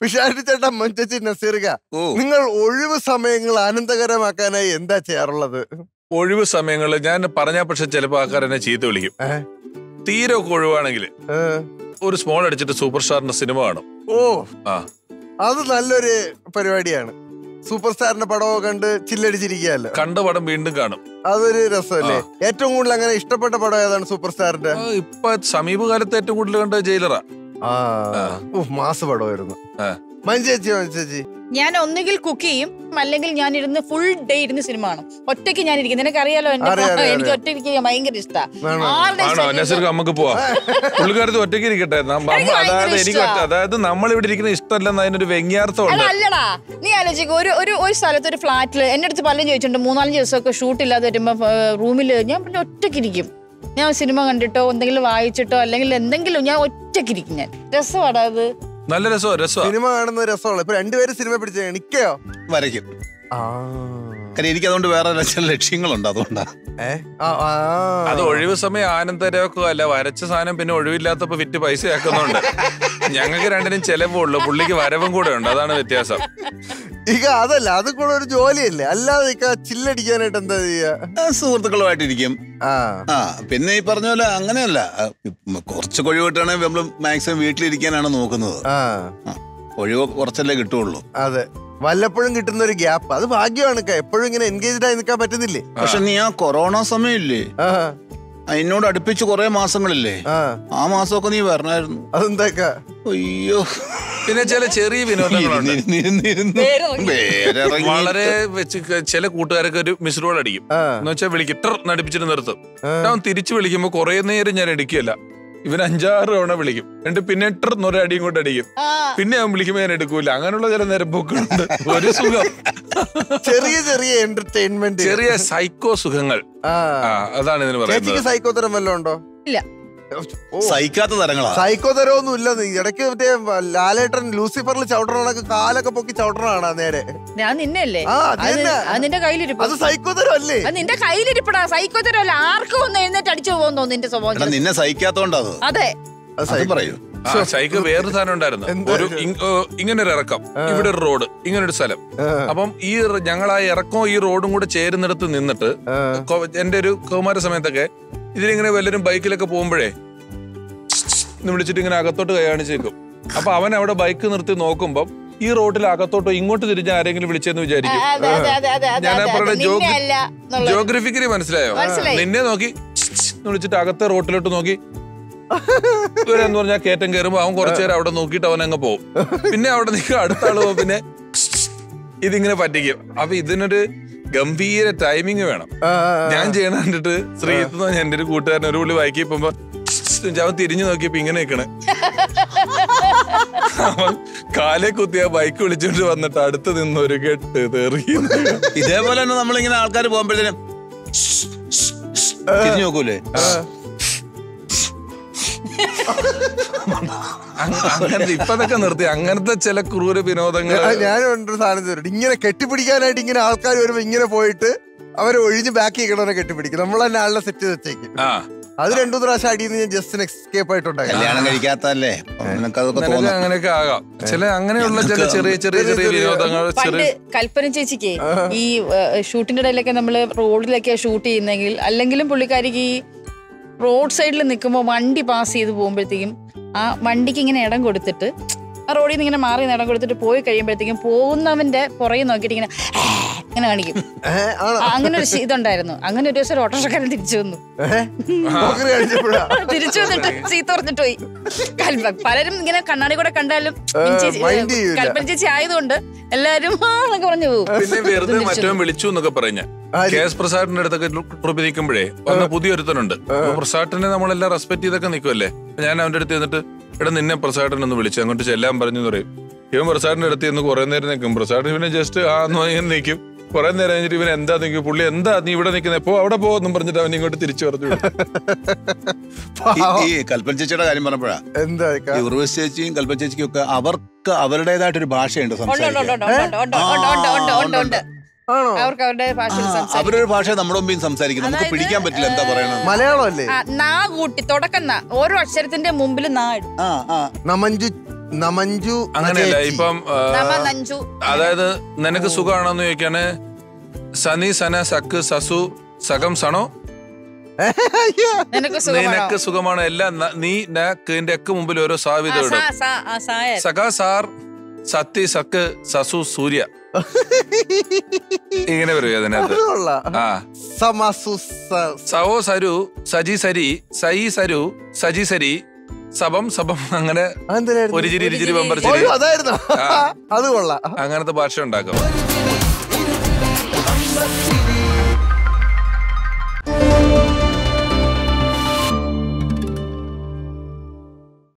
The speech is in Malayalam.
പിഷാരി ചേട്ടൻ മഞ്ചേച്ചി നസീർക ഓ നിങ്ങൾ ഒഴിവ് സമയങ്ങൾ ആനന്ദകരമാക്കാനായി എന്താ ചെയ്യാറുള്ളത് ഒഴിവ് സമയങ്ങളിൽ ഞാൻ പറഞ്ഞാൽ പക്ഷെ ചിലപ്പോൾ ആൾക്കാർ എന്നെ ചീത്ത വിളിക്കും ഏ? തീരെ ഒക്കെ ഒഴിവാണെങ്കിൽ ഏ? ഒരു സ്മോൾ അടിച്ചിട്ട് സൂപ്പർ സ്റ്റാറിന്റെ സിനിമ കാണും ഓ ആ അത് നല്ലൊരു പരിപാടിയാണ് സൂപ്പർ സ്റ്റാറിന്റെ പടമൊക്കെ കണ്ട് ചില്ലടിച്ചിരിക്കുകയല്ലോ കണ്ട പടം വീണ്ടും കാണും അതൊരു രസമല്ലേ ഏറ്റവും കൂടുതൽ അങ്ങനെ ഇഷ്ടപ്പെട്ട പടം ഏതാണ് സൂപ്പർ സ്റ്റാറിന്റെ ആ, ഇപ്പൊ സമീപകാലത്ത് ഏറ്റവും കൂടുതൽ കണ്ട ജയിലറാ ആ ഓ മാസ പടമായിരുന്നു ആ. മഞ്ചേച്ചി മഞ്ചേച്ചി ഞാൻ ഒന്നുകിൽ കുക്ക് ചെയ്യും അല്ലെങ്കിൽ ഞാൻ ഇരുന്ന് ഫുൾ ഡേ ഇരുന്ന് സിനിമ കാണും ഒറ്റയ്ക്ക് ഞാൻ ഇരിക്കും നിനക്കറിയാലോ എന്റെ അറിയാം, അറിയാം, എനിക്ക് അറിയാം. ഒറ്റയ്ക്ക് ഇരിക്കാൻ ഭയങ്കര ഇഷ്ടമാണ് ആണോ? ആണോ നസീർക്ക് നമുക്ക് പോവാം പുള്ളിക്കാരത്ത് ഒറ്റയ്ക്ക് ഇരിക്കട്ടെ നമ്മ- എനിക്ക് ഭയങ്കര അതായത് എനിക്ക് ഇഷ്ടാ. ഒറ്റ- അതായത് നമ്മൾ ഇവിടെ ഇരിക്കുന്ന ഇഷ്ടമല്ലെന്ന് അതിനൊരു വ്യംഗ്യാർത്ഥം ഉണ്ട് അല്ലടാ നീ ആലോചിക്കുക ഒരു ഒരു ഒരു സ്ഥലത്ത് ഒരു ഫ്ലാറ്റിൽ എന്റെ അടുത്ത് പലരും ചോദിച്ചിട്ടുണ്ട് മൂന്നാലഞ്ച് ദിവസമൊക്കെ ഷൂട്ട് ഇല്ലാതെ വരുമ്പോ റൂമിൽ ഞാൻ പിന്നെ ഒറ്റയ്ക്ക് ഇരിക്കും ഞാൻ സിനിമ കണ്ടിട്ടോ എന്തെങ്കിലും വായിച്ചിട്ടോ അല്ലെങ്കിൽ എന്തെങ്കിലും ഞാൻ ഒറ്റയ്ക്ക് ഇരിക്കും ഞാൻ രസമാടാ അത് നല്ല രസമാണ് രസമാണ് സിനിമ കാണുന്ന രസമുള്ള ഇപ്പൊ രണ്ടുപേരും സിനിമ പിടിച്ച നിക്കയോ വരയ്ക്കും ആ കാര്യം എനിക്ക് അതുകൊണ്ട് വേറെ ചില ലക്ഷ്യങ്ങളുണ്ട് അതുകൊണ്ടാ ഏ? ആ, ആ. അത് ഒഴിവ് സമയം ആനന്ദരമൊക്കെ അല്ല വരച്ച സാധനം പിന്നെ ഒഴിവില്ലാത്തപ്പോ വിറ്റ് പൈസ ആക്കുന്നുണ്ട് ഞങ്ങൾക്ക് രണ്ടിനും ചെലവുള്ളൂ പുള്ളിക്ക് വരവും കൂടെ ഉണ്ട് അതാണ് വ്യത്യാസം ഇക അതല്ല അത് കൂടെ ഒരു ജോലിയല്ലേ അല്ലാതെ ഇക്ക ചില്ലടിക്കാനായിട്ട് എന്താ ചെയ്യാ ആ, സുഹൃത്തുക്കളുമായിട്ടിരിക്കും ആ ആ പിന്നെ ഈ പറഞ്ഞ പോലെ അങ്ങനെയല്ല ആ, ഉം, കുറച്ച് ഒഴിവ് കിട്ടുകയാണെങ്കിൽ നമ്മൾ മാക്സിമം വീട്ടിലിരിക്കാനാണ് നോക്കുന്നത് ആ ആ, ഒഴിവ് കുറച്ചല്ലേ കിട്ടുള്ളൂ അതെ വല്ലപ്പോഴും കിട്ടുന്ന ഒരു ഗ്യാപ്പ് അത് ഭാഗ്യമാണ് ഇക്ക. എപ്പോഴും ഇങ്ങനെ എൻഗേജ്ഡ് ആയി നിൽക്കാൻ പറ്റുന്നില്ലേ പക്ഷെ നീ ആ കൊറോണ സമയമില്ലേ ആ ആ, എന്നോട് അടുപ്പിച്ച് കുറെ മാസങ്ങളില്ലേ ആ ആ മാസമൊക്കെ നീ വരണമായിരുന്നു അതെന്താ ഇക്ക? അയ്യോ പിന്നെ ചില ചെറിയ വിനോദങ്ങളുണ്ട് ഇരുന്ന് ഇരുന്ന് ഇരുന്ന് പേര് നോക്കി. വേരിറങ്ങി. വളരെ വെച്ച് ക- ചില കൂട്ടുകാരൊക്കെ ഒരു മിസ് റോൾ അടിക്കും ആ എന്ന് വെച്ചാൽ വിളിക്കും ഇട്ടർ നടിപ്പിച്ചിട്ട് നിർത്തും ആ. ഞാൻ തിരിച്ചു വിളിക്കുമ്പോ കുറെ നേരം ഞാൻ എടുക്കുകയല്ല ഇവൻ അഞ്ചാറ് തവണ വിളിക്കും എന്നിട്ട് പിന്നെ ഇട്ടർ എന്നൊരു അടിയും കൊണ്ട് അടിക്കും ആ പിന്നെ ഞാൻ വിളിക്കുമ്പോ ഞാൻ എടുക്കൂല അങ്ങനെയുള്ള ചില നിരപ്പൊക്കെയുണ്ട് ഒരു സുഖം ചെറിയ ചെറിയ എന്റർടൈൻമെന്റ് ചെറിയ സൈക്കോ സുഖങ്ങൾ ആ ആ അതാണ് ഇതിന് ചേച്ചിക്ക് പറയുന്നത് സൈക്കോ തരം വല്ലതും ഉണ്ടോ ഇല്ല. ഓ സഹിക്കാത്ത തരങ്ങളാ സൈക്കോ തരമൊന്നും ഇല്ല നീ ഇടയ്ക്ക് മറ്റേ ലാലേട്ടൻ ലൂസിഫറിൽ ചവിട്ടണക്ക് കാലൊക്കെ പൊക്കി ചവിട്ടണാണ് നേരെ ഞാൻ നിന്നല്ലേ ആ, അത് അത് തന്നെ. അത് നിന്റെ കയ്യിലിരിപ്പ് അത് സൈക്കോ തരം അല്ലേ അത് നിന്റെ കയ്യിലിരിപ്പടാ സൈക്കോ തരമല്ല ആർക്കും ഒന്ന് എഴുന്നേറ്റ് അടിച്ചു പോകുന്നു തോന്നുന്നു നിന്റെ എടാ സ്വഭാവം നിന്നെ സഹിക്കാത്തോണ്ടാ അത് അതെ അത് അത് സൈക്കോ പറയൂ ആ, സൈക്കോ വേറൊരു സാധനം ഉണ്ടായിരുന്നു എന്താ ഒരു ഇത്? ഇങ്- ഏ, ഇങ്ങനെ ഒരു ഇറക്കം ഇവിടെ ഒരു റോഡ് ഇങ്ങനെ ഒരു സ്ഥലം ആ, അപ്പം ഈ റ- ഞങ്ങൾ ആ ഇറക്കവും ഈ റോഡും കൂടെ ചേരുന്നിടത്ത് നിന്നിട്ട് ആ. കൊ- എന്റെ ഒരു കൗമാര സമയത്തൊക്കെ ഇതിലിങ്ങനെ വല്ലരും ബൈക്കിലൊക്കെ പോകുമ്പോഴേ എന്ന് വിളിച്ചിട്ട് ഇങ്ങനെ അകത്തോട്ട് കൈ കാണിച്ചേക്കും അപ്പൊ അവൻ അവിടെ ബൈക്ക് നിർത്തി നോക്കുമ്പം ഈ റോഡിൽ അകത്തോട്ടോ ഇങ്ങോട്ട് തിരിഞ്ഞ് ആരെങ്കിലും വിളിച്ചെന്ന് ആ, വിചാരിക്കും അതെ അതെ അതെ അതെ അതെ ഞാൻ ആ അതെ, പറഞ്ഞ അതെ. ജോഗ്- നിന്നെ അല്ല എന്നുള്ളത്. ജോഗ്രഫിക്കലി മനസ്സിലായോ മനസ്സിലായി. നിന്നെ നോക്കി എന്ന് വിളിച്ചിട്ട് അകത്തെ റോട്ടിലോട്ട് നോക്കി ഇവരെന്ന് പറഞ്ഞാൽ കയറ്റം കയറുമ്പോ അവൻ കുറച്ചു നേരം അവിടെ നോക്കിയിട്ട് അവൻ അങ്ങ് പോകും പിന്നെ അവിടെ നിൽക്കും അടുത്ത ആള് പോകും പിന്നെ ഇതിങ്ങനെ പറ്റിക്കും അപ്പൊ ഇതിനൊരു ഗംഭീര ടൈമിങ് വേണം ആ, ഞാൻ ചെയ്യണ കണ്ടിട്ട് ശ്രീത്ത് എന്ന് പറഞ്ഞ എന്റെ ഒരു കൂട്ടുകാരൻ ഒരു പുള്ളി ബൈക്കിൽ പോകുമ്പോ അവൻ തിരിഞ്ഞു നോക്കിയപ്പോ ഇങ്ങനെ നിക്കണേ അവൻ കാലെ കുത്തി ആ ബൈക്ക് വിളിച്ചോണ്ട് വന്നിട്ട് അടുത്ത് നിന്ന് ഒരു കെട്ട് തെറിയുന്നു ഇതേപോലെ തന്നെ നമ്മളിങ്ങനെ ആൾക്കാർ പോകുമ്പോഴത്തേനും തിരിഞ്ഞു നോക്കൂലേ അങ്ങ- അങ്ങനത്തെ ഇപ്പതൊക്കെ നിർത്തി അങ്ങനത്തെ ചില ക്രൂര വിനോദങ്ങൾ ഞാൻ- ഞാനും ഒരു സാധനം ചോദിച്ചു ഇങ്ങനെ കെട്ടിപ്പിടിക്കാനായിട്ട് ഇങ്ങനെ ആൾക്കാർ വരുമ്പോ ഇങ്ങനെ പോയിട്ട് അവരെ ഒഴിഞ്ഞ് ബാക്കി കിടന്നെ കെട്ടിപ്പിടിക്കും നമ്മൾ തന്നെ ആളിനെ സെറ്റ് വെച്ചേക്കും ആ അത് രണ്ടു പ്രാവശ്യം അടിയിൽ ഞാൻ ജസ്റ്റ് എസ്കേപ്പ് ആയിട്ടുണ്ടായി കല്യാണം കഴിക്കാത്തല്ലേ അപ്പൊ നിനക്കതൊക്കെ നിനക്ക് തോന്നും അങ്ങനെയൊക്കെ ആകാം ചില അങ്ങനെയുള്ള ചില ചെറിയ ചെറിയ ചെറിയ വിനോദങ്ങൾ പണ്ട് ചെറിയ കൽപ്പന ചേച്ചിക്ക് ഈ ഏഹ്, ഷൂട്ടിന്റെ ഇടയിലൊക്കെ നമ്മള് റോഡിലൊക്കെ ഷൂട്ട് ചെയ്യുന്നെങ്കിൽ അല്ലെങ്കിലും പുള്ളിക്കാരിക്ക് ഈ റോഡ് സൈഡിൽ നിൽക്കുമ്പോൾ വണ്ടി പാസ് ചെയ്ത് പോകുമ്പോഴത്തേക്കും ആ വണ്ടിക്ക് ഇങ്ങനെ ഇടം കൊടുത്തിട്ട് ആ റോഡിൽ നിന്ന് ഇങ്ങനെ മാറി നിന്ന് ഇടം കൊടുത്തിട്ട് പോയി കഴിയുമ്പോഴത്തേക്കും പോകുന്നവന്റെ പുറകെ നോക്കിയിട്ട് ഇങ്ങനെ ഇങ്ങനെ കാണിക്കും ഏഹ് ആണോ ആ, അങ്ങനെ ഒരു ശി- ഇതുണ്ടായിരുന്നു അങ്ങനെ ഒരു ദിവസം ഒരു ഓട്ടോറിക്ഷക്കാരൻ തിരിച്ചു വന്നു ഏഹ് പോക്കറി കാണിച്ചപ്പോഴാ തിരിച്ചു വന്നിട്ട് ചീത്ത പറഞ്ഞിട്ട് പോയി കൽപ്പ പലരും ഇങ്ങനെ കണ്ണാടി കൂടെ കണ്ടാലും ഏ, ചേച്ചി mind ചെയ്യൂല. കൽപ്പന ചേച്ചി ആയതുകൊണ്ട് എല്ലാരും ആ എന്നൊക്കെ പറഞ്ഞു പോകും പിന്നെ വെറുതെ മറ്റവൻ വിളിച്ചു എന്നൊക്കെ പറഞ്ഞ ആര്? കെ എസ് പ്രസാദിന്റെ അടുത്തൊക്കെ ട്രിപ്പ് നിൽക്കുമ്പോഴേ വന്ന പുതിയൊരുത്തനുണ്ട് അപ്പൊ പ്രസാദിനെ നമ്മളെല്ലാം റെസ്പെക്ട് ചെയ്തൊക്കെ നിൽക്കുമല്ലേ അപ്പൊ ഞാൻ അവന്റെ അടുത്ത് എന്നിട്ട് എടാ നിന്നെ പ്രസാദൻ ഒന്ന് വിളിച്ചു അങ്ങോട്ട് ചെല്ലാൻ പറഞ്ഞു എന്ന് പറയും ഇവൻ പ്രസാദിന്റെ അടുത്ത് നിന്ന് കുറെ നേരം നിൽക്കും പ്രസാദ് ഇവനെ ജസ്റ്റ് ആ എന്ന് പറഞ്ഞ് ഇങ്ങനെ നിൽക്കും കുറെ നേരം കഴിഞ്ഞിട്ട് ഇവൻ എന്താ നിൽക്കും പുള്ളി എന്താ നീ ഇവിടെ നിൽക്കുന്നത് എപ്പോ അവിടെ പോകുമെന്നും പറഞ്ഞിട്ട് അവൻ ഇങ്ങോട്ട് തിരിച്ചു പറഞ്ഞു വിടും. ഈ- ഈ കൽപ്പന ചേച്ചിയുടെ കാര്യം പറഞ്ഞപ്പോഴാ എന്താ ഈ ഉർവശി ചേച്ചിയും കൽപ്പന ചേച്ചിക്കും ഒക്കെ അവർക്ക് അവരുടേതായിട്ടൊരു ഭാഷയുണ്ട് ഉണ്ട് ഉണ്ട് ഉണ്ട് സംസാരിക്കാൻ ഉണ്ട് ഉണ്ട് ഉണ്ട് ഉണ്ട് ഉണ്ട് ഉണ്ട് ഉണ്ട് ഉണ്ട് ആണോ അവർക്ക് അവരുടെ ഭാഷയിൽ ആ, സംസാരിക്കും അവരൊരു ഭാഷ നമ്മുടെ മുമ്പിൽ സംസാരിക്കും നമുക്ക് അതായത്, പിടിക്കാൻ പറ്റില്ല എന്താ പറയണത് മലയാളം അല്ലേ ആ, നാ കൂട്ടി തുടക്കം നാ ഓരോ അക്ഷരത്തിന്റെ മുമ്പിൽ നാ ഇടും ആ ആ നമഞ്ചു നമഞ്ജു അങ്ങനെയല്ല നജേച്ചി. ഇപ്പം ആ, നമ നഞ്ചു അതായത് നിനക്ക് സുഖമാണോന്ന് ചോദിക്കാന് സനി സന സക്ക് സസു സകം സണോ അയ്യോ. നിനക്ക് സുഖമാണോ നിനക്ക് സുഖമാണ് എല്ലാം ന- നീ നക്കിന്റെ ഒക്കെ മുമ്പിൽ ഓരോ ആ, സാവിധ സാ, ഇടും സാ, ആ, സായ. സഖാ സാർ സത്തി സക്ക് സസു സൂര്യ ഇങ്ങനെ പറയും അതിനകത്ത് അത് കൊള്ളാം. ആ സമസു സ- സവോ സരു സജി സരി സൈ സരു സജി സരി സബം സബം അങ്ങനെ അതെന്തിനായിരുന്നു? ഒരു ചിരി ഇരുചിരി ഒരു ബമ്പർ ഓയ്യോ, ചിരി അതായിരുന്നു ആ. അത് കൊള്ളാം അങ്ങനത്തെ ഭാഷ ഉണ്ടാക്കും ചിരി